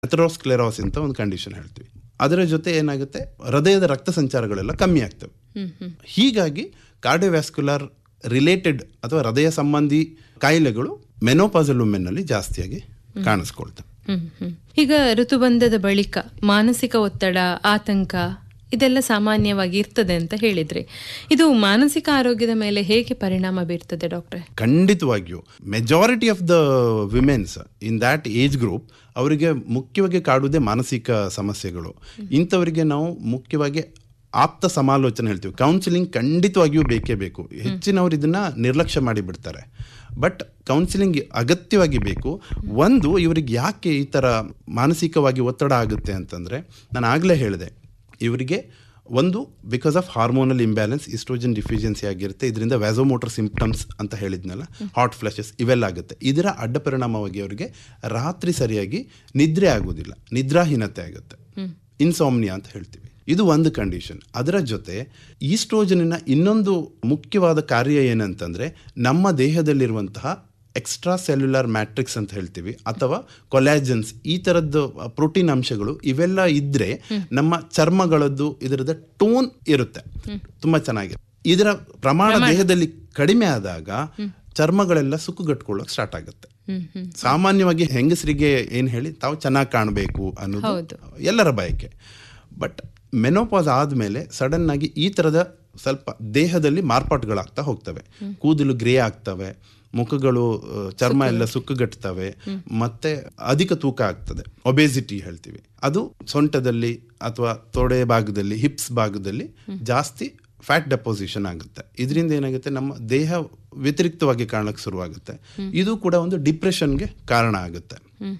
ಅಥೆರೋಸ್ಕ್ಲೆರೋಸ್ ಅಂತ ಒಂದು ಕಂಡೀಷನ್ ಹೇಳ್ತೀವಿ ಅದರ ಜೊತೆ ಏನಾಗುತ್ತೆ ಹೃದಯದ ರಕ್ತ ಸಂಚಾರಗಳೆಲ್ಲ ಕಮ್ಮಿ ಆಗ್ತವೆ ಹೀಗಾಗಿ ಕಾರ್ಡಿಯೋವ್ಯಾಸ್ಕ್ಯುಲರ್ ರಿಲೇಟೆಡ್ ಅಥವಾ ಹೃದಯ ಸಂಬಂಧಿ ಕಾಯಿಲೆಗಳು ಮೆನೋಪಾಸಲ್ ವುಮೆನ್ನಲ್ಲಿ ಜಾಸ್ತಿಯಾಗಿ ಕಾಣಿಸ್ಕೊಳ್ತವೆ ಹ್ಮ್ ಹ್ಮ್. ಈಗ ಋತುಬಂಧದ ಬಳಿಕ ಮಾನಸಿಕ ಒತ್ತಡ ಆತಂಕ ಇದೆಲ್ಲ ಸಾಮಾನ್ಯವಾಗಿ ಇರ್ತದೆ ಅಂತ ಹೇಳಿದ್ರಿ ಇದು ಮಾನಸಿಕ ಆರೋಗ್ಯದ ಮೇಲೆ ಹೇಗೆ ಪರಿಣಾಮ ಬೀರ್ತದೆ ಡಾಕ್ಟ್ರೆ ಖಂಡಿತವಾಗಿಯೂ majority of the womens in that age group ಅವರಿಗೆ ಮುಖ್ಯವಾಗಿ ಕಾಡುವುದೇ ಮಾನಸಿಕ ಸಮಸ್ಯೆಗಳು ಇಂಥವರಿಗೆ ನಾವು ಮುಖ್ಯವಾಗಿ ಆಪ್ತ ಸಮಾಲೋಚನೆ ಹೇಳ್ತೀವಿ ಕೌನ್ಸಿಲಿಂಗ್ ಖಂಡಿತವಾಗಿಯೂ ಬೇಕೇ ಬೇಕು ಹೆಚ್ಚಿನವರು ಇದನ್ನ ನಿರ್ಲಕ್ಷ್ಯ ಮಾಡಿಬಿಡ್ತಾರೆ ಬಟ್ ಕೌನ್ಸಿಲಿಂಗ್ ಅಗತ್ಯವಾಗಿ ಬೇಕು ಒಂದು ಇವರಿಗೆ ಯಾಕೆ ಈ ಥರ ಮಾನಸಿಕವಾಗಿ ಒತ್ತಡ ಆಗುತ್ತೆ ಅಂತಂದರೆ ನಾನು ಆಗಲೇ ಹೇಳಿದೆ ಇವರಿಗೆ ಒಂದು because of hormonal imbalance estrogen deficiency ಆಗಿರುತ್ತೆ ಇದರಿಂದ ವ್ಯಾಸೋಮೋಟರ್ ಸಿಂಪ್ಟಮ್ಸ್ ಅಂತ ಹೇಳಿದ್ನಲ್ಲ ಹಾಟ್ ಫ್ಲಶಸ್ ಇವೆಲ್ಲ ಆಗುತ್ತೆ ಇದರ ಅಡ್ಡ ಪರಿಣಾಮವಾಗಿ ಅವರಿಗೆ ರಾತ್ರಿ ಸರಿಯಾಗಿ ನಿದ್ರೆ ಆಗೋದಿಲ್ಲ ನಿದ್ರಾಹೀನತೆ ಆಗುತ್ತೆ ಇನ್ಸಾಮ್ನಿಯಾ ಅಂತ ಹೇಳ್ತೀವಿ ಇದು ಒಂದು ಕಂಡೀಷನ್ ಅದರ ಜೊತೆ ಈಸ್ಟ್ರೋಜನಿನ ಇನ್ನೊಂದು ಮುಖ್ಯವಾದ ಕಾರ್ಯ ಏನಂತಂದ್ರೆ ನಮ್ಮ ದೇಹದಲ್ಲಿರುವಂತಹ ಎಕ್ಸ್ಟ್ರಾ ಸೆಲ್ಯುಲರ್ ಮ್ಯಾಟ್ರಿಕ್ಸ್ ಅಂತ ಹೇಳ್ತೀವಿ ಅಥವಾ ಕೊಲ್ಯಾಜನ್ಸ್ ಈ ಥರದ್ದು ಪ್ರೋಟೀನ್ ಅಂಶಗಳು ಇವೆಲ್ಲ ಇದ್ರೆ ನಮ್ಮ ಚರ್ಮಗಳದ್ದು ಇದರದ ಟೋನ್ ಇರುತ್ತೆ ತುಂಬಾ ಚೆನ್ನಾಗಿದೆ ಇದರ ಪ್ರಮಾಣ ದೇಹದಲ್ಲಿ ಕಡಿಮೆ ಆದಾಗ ಚರ್ಮಗಳೆಲ್ಲ ಸುಕ್ಕುಗಟ್ಕೊಳ್ಳೋಕೆ ಸ್ಟಾರ್ಟ್ ಆಗುತ್ತೆ ಸಾಮಾನ್ಯವಾಗಿ ಹೆಂಗಸರಿಗೆ ಏನ್ ಹೇಳಿ ತಾವು ಚೆನ್ನಾಗಿ ಕಾಣಬೇಕು ಅನ್ನೋದು ಎಲ್ಲರ ಬಯಕೆ ಬಟ್ ಮೆನೋಪಾಸ್ ಆದಮೇಲೆ ಸಡನ್ ಆಗಿ ಈ ಥರದ ಸ್ವಲ್ಪ ದೇಹದಲ್ಲಿ ಮಾರ್ಪಾಟುಗಳಾಗ್ತಾ ಹೋಗ್ತವೆ ಕೂದಲು ಗ್ರೇ ಆಗ್ತವೆ ಮುಖಗಳು ಆ, ಚರ್ಮ ಎಲ್ಲ ಸುಕ್ಕುಗಟ್ತವೆ ಮತ್ತೆ ಅಧಿಕ ತೂಕ ಆಗ್ತದೆ ಒಬೇಸಿಟಿ ಹೇಳ್ತೀವಿ ಅದು ಸೊಂಟದಲ್ಲಿ ಅಥವಾ ತೊಡೆ ಭಾಗದಲ್ಲಿ ಹಿಪ್ಸ್ ಭಾಗದಲ್ಲಿ ಜಾಸ್ತಿ ಫ್ಯಾಟ್ ಡೆಪೋಸಿಷನ್ ಆಗುತ್ತೆ ಇದರಿಂದ ಏನಾಗುತ್ತೆ ನಮ್ಮ ದೇಹ ವ್ಯತಿರಿಕ್ತವಾಗಿ ಕಾಣಕ್ಕೆ ಶುರುವಾಗುತ್ತೆ ಇದು ಕೂಡ ಒಂದು ಡಿಪ್ರೆಷನ್ಗೆ ಕಾರಣ ಆಗುತ್ತೆ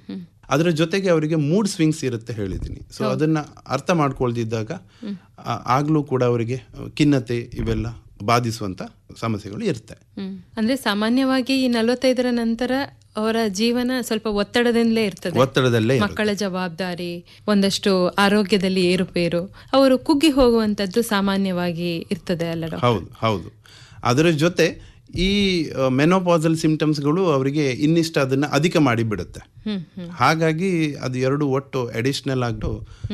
ಅದರ ಜೊತೆಗೆ ಅವರಿಗೆ ಮೂಡ್ ಸ್ವಿಂಗ್ಸ್ ಇರುತ್ತೆ ಹೇಳಿದ್ದೀನಿ ಸೊ ಅದನ್ನ ಅರ್ಥ ಮಾಡ್ಕೊಳ್ದಿದ್ದಾಗ ಆ- ಆಗ್ಲೂ ಕೂಡ ಅವರಿಗೆ ಖಿನ್ನತೆ ಇವೆಲ್ಲ ಬಾಧಿಸುವಂತ ಸಮಸ್ಯೆಗಳು ಇರುತ್ತೆ ಹ್ಮ್. ಅಂದ್ರೆ ಸಾಮಾನ್ಯವಾಗಿ ಈ ನಲವತ್ತೈದರ ನಂತರ ಅವರ ಜೀವನ ಸ್ವಲ್ಪ ಒತ್ತಡದಿಂದಲೇ ಇರ್ತದೆ ಒತ್ತಡದಲ್ಲೇ ಇರುತ್ತೆ. ಮಕ್ಕಳ ಜವಾಬ್ದಾರಿ ಒಂದಷ್ಟು ಆರೋಗ್ಯದಲ್ಲಿ ಏರುಪೇರು ಅವರು ಕುಗ್ಗಿ ಹೋಗುವಂತದ್ದು ಸಾಮಾನ್ಯವಾಗಿ ಇರ್ತದೆ ಅಲ್ಲ ಡಾಕ್ಟರ್? ಹೌದು ಹೌದು ಅದರ ಜೊತೆ ಈ ಮೆನೋಪಾಸಲ್ ಸಿಂಪ್ಟಮ್ಸ್ಗಳು ಅವರಿಗೆ ಇನ್ನಿಷ್ಟು ಅದನ್ನ ಅಧಿಕ ಮಾಡಿ ಬಿಡುತ್ತೆ ಹಾಗಾಗಿ ಅದು ಎರಡು ಒಟ್ಟು ಅಡಿಷನಲ್ ಆಗ್ದು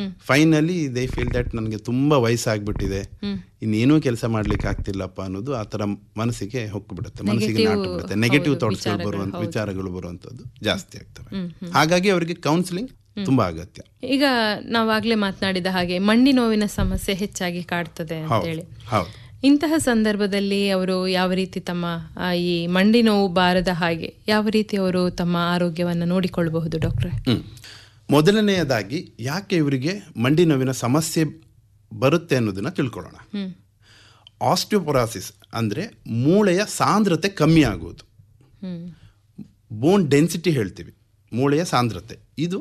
ಫೈನಲಿ ದೇ ಫೀಲ್ ದಟ್ ನನಗೆ ತುಂಬಾ ವಯಸ್ಸಾಗ್ಬಿಟ್ಟಿದೆ ಇನ್ನೇನೂ ಕೆಲಸ ಮಾಡ್ಲಿಕ್ಕೆ ಆಗ್ತಿಲ್ಲಪ್ಪ ಅನ್ನೋದು ಆ ಥರ ಮನಸ್ಸಿಗೆ ಹೊಕ್ಕಿಬಿಡುತ್ತೆ ಮನಸ್ಸಿಗೆ Negative, ನಾಟು ಬಿಡುತ್ತೆ ನೆಗೆಟಿವ್ ಹೌದು, ಥಾಟ್ಸ್ಗಳು ವಿಚಾರಗಳು, ಬರುವಂತ ಹೌದು. ವಿಚಾರಗಳು ಬರುವಂಥದ್ದು ಜಾಸ್ತಿ ಆಗ್ತವೆ ಹಾಗಾಗಿ ಅವರಿಗೆ ಕೌನ್ಸಿಲಿಂಗ್ ತುಂಬಾ ಅಗತ್ಯ ಈಗ ನಾವಾಗ್ಲೇ ಮಾತನಾಡಿದ ಹಾಗೆ ಮಂಡಿ ನೋವಿನ ಸಮಸ್ಯೆ ಹೆಚ್ಚಾಗಿ ಕಾಡ್ತದೆ ಅಂತ ಹೌದು ಹೇಳಿ ಹೌದು ಇಂತಹ ಸಂದರ್ಭದಲ್ಲಿ ಅವರು ಯಾವ ರೀತಿ ತಮ್ಮ ಆ, ಈ ಮಂಡಿ ನೋವು ಬಾರದ ಹಾಗೆ ಯಾವ ರೀತಿ ಅವರು ತಮ್ಮ ಆರೋಗ್ಯವನ್ನು ನೋಡಿಕೊಳ್ಳಬಹುದು ಡಾಕ್ಟ್ರೆ ಹ್ಮ್. ಮೊದಲನೆಯದಾಗಿ ಯಾಕೆ ಇವರಿಗೆ ಮಂಡಿ ನೋವಿನ ಸಮಸ್ಯೆ ಬರುತ್ತೆ ಅನ್ನೋದನ್ನ ತಿಳ್ಕೊಳ್ಳೋಣ ಆಸ್ಟಿಯೋಪೊರಾಸಿಸ್ ಅಂದ್ರೆ ಮೂಳೆಯ ಸಾಂದ್ರತೆ ಕಮ್ಮಿ ಆಗೋದು ಬೋನ್ ಡೆನ್ಸಿಟಿ ಹೇಳ್ತೀವಿ ಮೂಳೆಯ ಸಾಂದ್ರತೆ ಇದು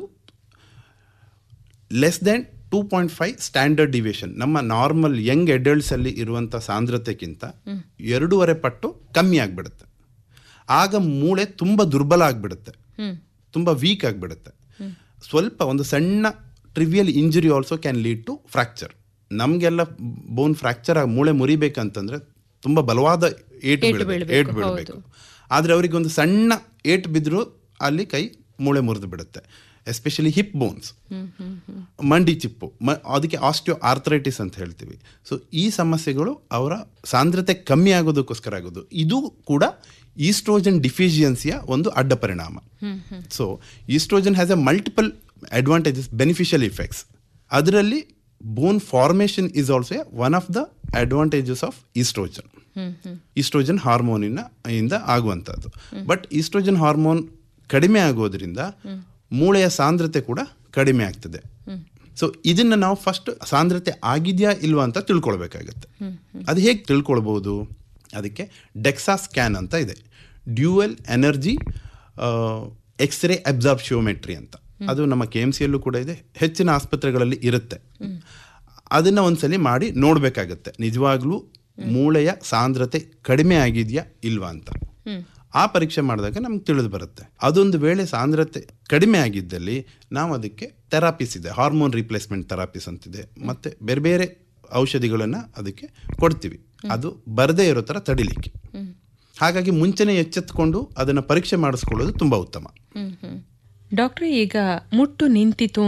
less than two point five standard deviation ನಮ್ಮ ನಾರ್ಮಲ್ ಯಂಗ್ ಅಡಲ್ಟ್ಸ್ ಅಲ್ಲಿ ಇರುವಂಥ ಸಾಂದ್ರತೆಗಿಂತ ಎರಡೂವರೆ ಪಟ್ಟು ಕಮ್ಮಿ ಆಗಿಬಿಡುತ್ತೆ ಆಗ ಮೂಳೆ ತುಂಬ ದುರ್ಬಲ ಆಗಿಬಿಡುತ್ತೆ ತುಂಬ ವೀಕ್ ಆಗಿಬಿಡುತ್ತೆ ಸ್ವಲ್ಪ ಒಂದು ಸಣ್ಣ trivial injury also can lead to fracture ನಮಗೆಲ್ಲ ಬೋನ್ ಫ್ರಾಕ್ಚರ್ ಆಗಿ ಮೂಳೆ ಮುರಿಬೇಕಂತಂದ್ರೆ ತುಂಬ ಬಲವಾದ ಏಟು ಬೀಳಬೇಕು ಏಟು ಬೀಳಬೇಕು ಆದರೆ ಅವರಿಗೆ ಒಂದು ಸಣ್ಣ ಏಟು ಬಿದ್ದರೂ ಅಲ್ಲಿ ಕೈ ಮೂಳೆ ಮುರಿದು ಬಿಡುತ್ತೆ ಎಸ್ಪೆಷಲಿ ಹಿಪ್ ಬೋನ್ಸ್ ಮಂಡಿ ಚಿಪ್ಪು ಮ- ಅದಕ್ಕೆ ಆಸ್ಟಿಯೋ ಆರ್ಥರೈಟಿಸ್ ಅಂತ ಹೇಳ್ತೀವಿ ಸೊ ಈ ಸಮಸ್ಯೆಗಳು ಅವರ ಸಾಂದ್ರತೆ ಕಮ್ಮಿ ಆಗೋದಕ್ಕೋಸ್ಕರ ಆಗೋದು ಇದು ಕೂಡ ಈಸ್ಟ್ರೋಜನ್ ಡಿಫಿಷಿಯನ್ಸಿಯ ಒಂದು ಅಡ್ಡ ಪರಿಣಾಮ so estrogen has a multiple advantages beneficial effects ಅದರಲ್ಲಿ bone formation is also one of the advantages of estrogen estrogen ಹಾರ್ಮೋನಿನ ಇಂದ ಆಗುವಂಥದ್ದು ಬಟ್ ಈಸ್ಟ್ರೋಜನ್ ಹಾರ್ಮೋನ್ ಕಡಿಮೆ ಆಗೋದ್ರಿಂದ ಮೂಳೆಯ ಸಾಂದ್ರತೆ ಕೂಡ ಕಡಿಮೆ ಆಗ್ತದೆ ಸೊ ಇದನ್ನ ನಾವು ಫಸ್ಟ್ ಸಾಂದ್ರತೆ ಆಗಿದೆಯಾ ಇಲ್ವಾ ಅಂತ ತಿಳ್ಕೊಳ್ಬೇಕಾಗತ್ತೆ ಅದು ಹೇಗೆ ತಿಳ್ಕೊಳ್ಬಹುದು ಅದಕ್ಕೆ ಡೆಕ್ಸಾ ಸ್ಕ್ಯಾನ್ ಅಂತ ಇದೆ ಡ್ಯೂಯಲ್ ಎನರ್ಜಿ ಎಕ್ಸ್ರೇ ಅಬ್ಸಾರ್ಬ್ಶಿಯೋಮೆಟ್ರಿ ಅಂತ ಅದು ನಮ್ಮ ಕೆ ಎಮ್ ಸಿಯಲ್ಲೂ ಕೂಡ ಇದೆ ಹೆಚ್ಚಿನ ಆಸ್ಪತ್ರೆಗಳಲ್ಲಿ ಇರುತ್ತೆ ಅದನ್ನ ಒಂದ್ಸಲಿ ಮಾಡಿ ನೋಡ್ಬೇಕಾಗತ್ತೆ ನಿಜವಾಗ್ಲೂ ಮೂಳೆಯ ಸಾಂದ್ರತೆ ಕಡಿಮೆ ಆಗಿದೆಯಾ ಇಲ್ವಾ ಅಂತ ಆ ಪರೀಕ್ಷೆ ಮಾಡಿದಾಗ ನಮ್ಗೆ ತಿಳಿದು ಬರುತ್ತೆ ಅದೊಂದು ವೇಳೆ ಸಾಂದ್ರತೆ ಕಡಿಮೆ ಆಗಿದ್ದಲ್ಲಿ ನಾವು ಅದಕ್ಕೆ ಥೆರಾಪಿಸ್ ಇದೆ ಹಾರ್ಮೋನ್ ರಿಪ್ಲೇಸ್ಮೆಂಟ್ ಥೆರಾಪಿಸ್ ಅಂತಿದೆ ಮತ್ತೆ ಬೇರೆ ಬೇರೆ ಔಷಧಿಗಳನ್ನು ಅದಕ್ಕೆ ಕೊಡ್ತೀವಿ ಅದು ಬರದೇ ಇರೋ ಥರ ತಡಿಲಿಕ್ಕೆ ಹಾಗಾಗಿ ಮುಂಚೆನೆ ಎಚ್ಚೆತ್ಕೊಂಡು ಅದನ್ನು ಪರೀಕ್ಷೆ ಮಾಡಿಸ್ಕೊಳ್ಳೋದು ತುಂಬ ಉತ್ತಮ ಡಾಕ್ಟ್ರೆ ಈಗ ಮುಟ್ಟು ನಿಂತಿತು